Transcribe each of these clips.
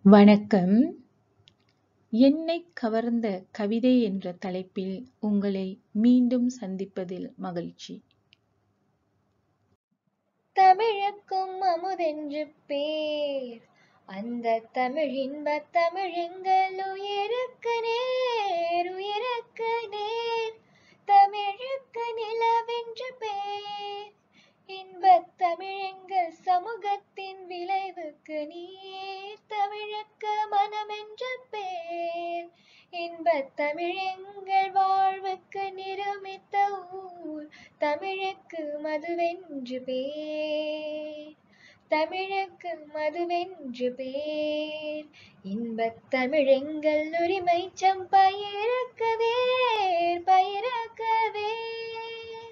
வணக்கம் என்னைக் கவர்ந்த கவிதை என்ற தலைப்பில் உங்களை மீண்டும் சந்திப்பதில் மகிழ்ச்சி தமிழுக்கும் அமுதென்று பேர் அந்த தமிழ் இன்பத் தமிழெங்கள் உயிருக்கு நேர் உயிருக்கு நேர் தமிழுக்கு நிலவென்று பேர் இன்பத் தமிழெங்கள் சமூகத்தின் விளைவுக்கு நீர் தமிழுக்கு மனமென்று பேர் இன்பத் தமிழெங்கள் வாழ்வுக்கு நிருமித்த ஊர் தமிழுக்கு மதுவென்று பேர் தமிழுக்கு மதுவென்று பேர் இன்பத் தமிழெங்கள் உரிமை பயிருக்கு வேர் பயிருக்கு வேர்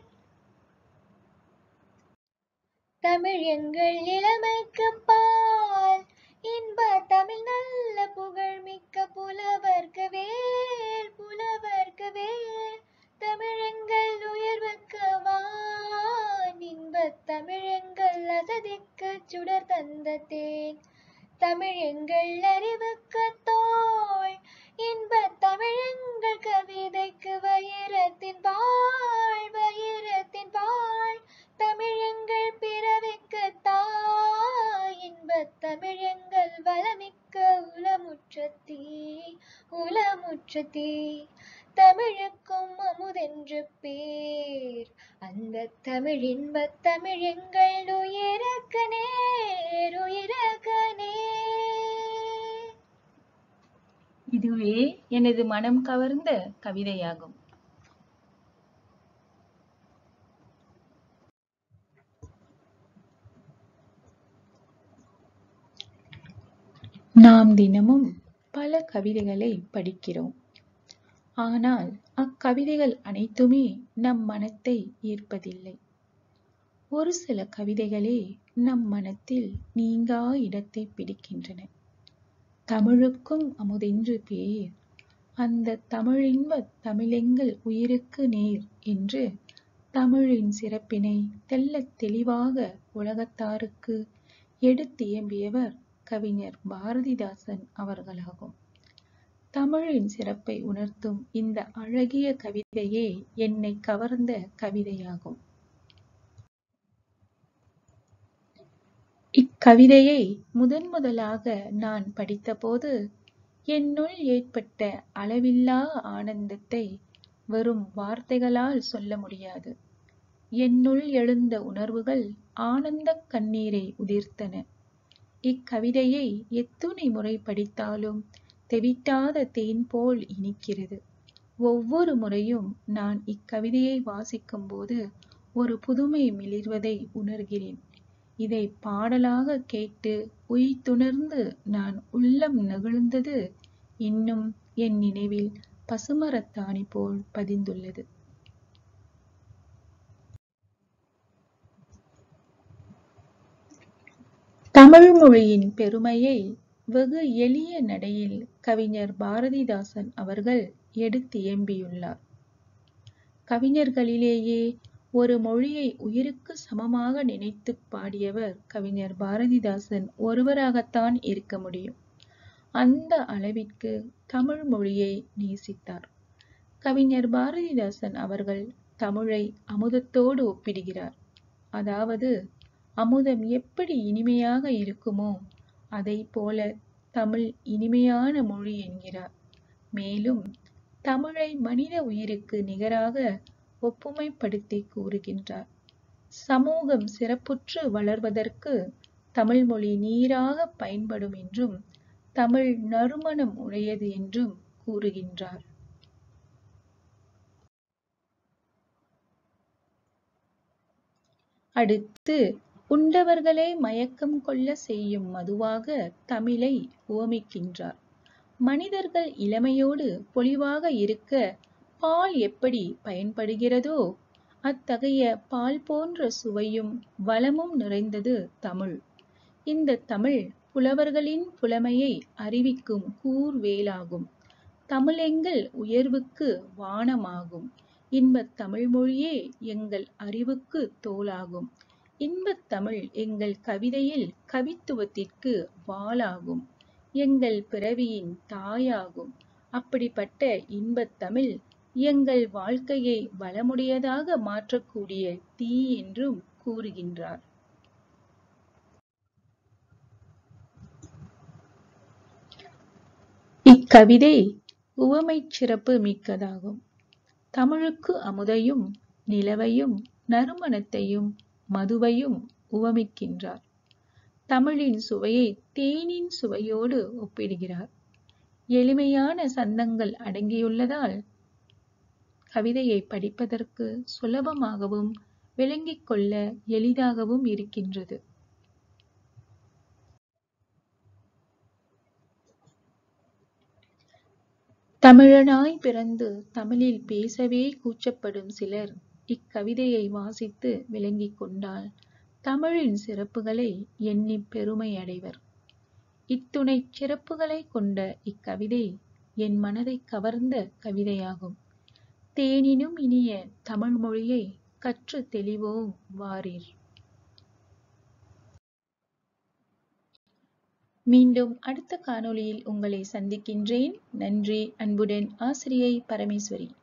தமிழ் எங்கள் இளமைக்கு பால் இன்ப தமிழ் நல்ல புகழ் மிக்க புலவர்க்கு வேல் புலவர்க்கு வேல் தமிழெங்கள் உயர்வுக்கு வான் இன்பத் தமிழெங்கள் அசதிக்கு சுடர் தந்த தேன் தமிழெங்கள் அறிவுக்கு தோள் இன்பத் தமிழெங்கள் கவிதைக்கு வைரத்தின் பால் வைரத்தின் பால் தமிழெங்கள் பிறவிக்கு தாய் இன்பத் தமிழெங்கள் வளமிக்க உளமுற்றத்தீ உளமுற்றத்தீ தமிழுக்கும் அமுதென்று பேர் அந்த தமிழ் இன்பத் தமிழெங்கள் உயிருக்கு நேர் உயிருக்கு நேர் இதுவே எனது மனம் கவர்ந்த கவிதையாகும் நாம் தினமும் பல கவிதைகளை படிக்கிறோம் ஆனால் அக்கவிதைகள் அனைத்துமே நம் மனத்தை ஈர்ப்பதில்லை ஒரு சில கவிதைகளே நம் மனத்தில் நீங்கா இடத்தை பிடிக்கின்றன தமிழுக்கும் அமுதென்று பேர் அந்த தமிழின்ப தமிழெங்கள் உயிருக்கு நேர் என்று தமிழின் சிறப்பினை தெள்ளத் தெளிவாக உலகத்தாருக்கு எடுத்தியம்பியவர் கவிஞர் பாரதிதாசன் அவர்களாகும் தமிழின் சிறப்பை உணர்த்தும் இந்த அழகிய கவிதையே என்னை கவர்ந்த கவிதையாகும் இக்கவிதையை முதன் முதலாக நான் படித்தபோது என்னுள் ஏற்பட்ட அளவில்லா ஆனந்தத்தை வெறும் வார்த்தைகளால் சொல்ல முடியாது என்னுள் எழுந்த உணர்வுகள் ஆனந்த கண்ணீரை உதிர்த்தன இக்கவிதையை எத்துணை முறை படித்தாலும் தெவிட்டாத தேன் போல் இனிக்கிறது ஒவ்வொரு முறையும் நான் இக்கவிதையை வாசிக்கும் போது ஒரு புதுமை மிளிர்வதை உணர்கிறேன் இதை பாடலாக கேட்டு உய்த்துணர்ந்து நான் உள்ளம் நெகிழ்ந்தது இன்னும் என் நினைவில் பசுமரத்தாணி போல் பதிந்துள்ளது தமிழ் மொழியின் பெருமையை வெகு எளிய நடையில் கவிஞர் பாரதிதாசன் அவர்கள் எடுத்தியம்பியுள்ளார் கவிஞர்களிலேயே ஒரு மொழியை உயிருக்கு சமமாக நினைத்துப் பாடியவர் கவிஞர் பாரதிதாசன் ஒருவராகத்தான் இருக்க முடியும் அந்த அளவிற்கு தமிழ் மொழியை நேசித்தார் கவிஞர் பாரதிதாசன் அவர்கள் தமிழை அமுதத்தோடு ஒப்பிடுகிறார் அதாவது அமுதம் எப்படி இனிமையாக இருக்குமோ அதை போல தமிழ் இனிமையான மொழி என்கிறார் மேலும் தமிழை மனித உயிருக்கு நிகராக ஒப்புமைப்படுத்தி கூறுகின்றார் சமூகம் சிறப்புற்று வளர்வதற்கு தமிழ் மொழி நீராக பயன்படும் என்றும் தமிழ் நறுமணம் உடையது என்றும் கூறுகின்றார் அடுத்து உண்டவர்களை மயக்கம் கொள்ள செய்யும் மதுவாக தமிழை உவமிக்கின்றார் மனிதர்கள் இளமையோடு பொலிவாக இருக்க பால் எப்படி பயன்படுகிறதோ அத்தகைய பால் போன்ற சுவையும் வளமும் நிறைந்தது தமிழ் இந்த தமிழ் புலவர்களின் புலமையை அறிவிக்கும் கூர்வேலாகும் தமிழெங்கள் உயர்வுக்கு வானமாகும் இன்பத் தமிழ் மொழியே எங்கள் அறிவுக்கு தோலாகும் இன்பத் தமிழ் எங்கள் கவிதையில் கவித்துவத்திற்கு வாளாகும் எங்கள் பிறவியின் தாயாகும் அப்படிப்பட்ட இன்பத் தமிழ் எங்கள் வாழ்க்கையை வளமுடையதாக மாற்றக்கூடிய தீ என்றும் கூறுகின்றார் இக்கவிதை உவமைச் சிறப்பு மிக்கதாகும் தமிழுக்கு அமுதையும் நிலவையும் நறுமணத்தையும் மதுவையும் உவமிக்கின்றார் தமிழின் சுவையை தேனின் சுவையோடு ஒப்பிடுகிறார் எளிமையான சந்தங்கள் அடங்கியுள்ளதால் கவிதையை படிப்பதற்கு சுலபமாகவும் விளங்கிக் கொள்ள எளிதாகவும் இருக்கின்றது தமிழனாய் பிறந்து தமிழில் பேசவே கூச்சப்படும் சிலர் இக்கவிதையை வாசித்து விளங்கிக் கொண்டால் தமிழின் சிறப்புகளை எண்ணி பெருமை அடைவர் இத்துணை சிறப்புகளை கொண்ட இக்கவிதை என் மனதை கவர்ந்த கவிதையாகும் தேனினும் இனிய தமிழ் மொழியை கற்று தெளிவோம் வாரீர் மீண்டும் அடுத்த காணொளியில் உங்களை சந்திக்கின்றேன் நன்றி அன்புடன் ஆசிரியை பரமேஸ்வரி